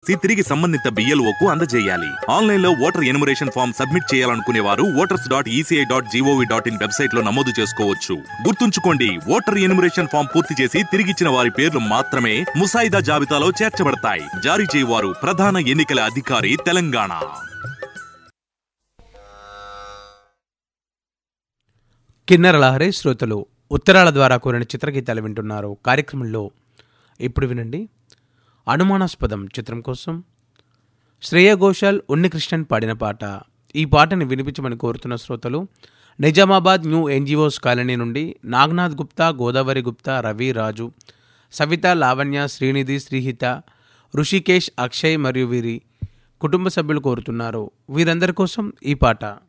చేసి తిరిగి సంబంధిత బిఎల్ఓకు అందజేయాలి ఆన్లైన్ లో ఓటర్ ఎనుమరేషన్ ఫామ్ సబ్మిట్ చేయాలనుకునే వారు voters dot ECI dot GOV dot in website లో నమోదు చేసుకోవచ్చు గుర్తుంచుకోండి ఓటర్ ఎనుమరేషన్ ఫామ్ పూర్తి చేసి తిరిగిచ్చిన వారి పేర్లు మాత్రమే ముసాయిదా జాబితాలో చేర్చబడతాయి జారీ చేయవారు ప్రధాన ఎన్నికల అధికారి తెలంగాణ కిన్నెర లహరి శ్రోతలు ఉత్తరాల ద్వారా కోరిన చిత్రగీతాలు వింటున్నారు కార్యక్రమంలో ఇప్పుడు వినండి అనుమానాస్పదం చిత్రం కోసం శ్రేయ ఘోషాల్ ఉన్నికృష్ణన్ పాడిన పాట ఈ పాటని వినిపించమని కోరుతున్న శ్రోతలు నిజామాబాద్ న్యూ ఎన్జిఓస్ కాలనీ నుండి నాగనాథ్ గుప్తా గోదావరి గుప్తా రవి రాజు సవిత లావణ్య శ్రీనిధి శ్రీహిత ఋషికేష్ అక్షయ్ మరియు వీరి కుటుంబ సభ్యులు కోరుతున్నారు వీరందరి కోసం ఈ పాట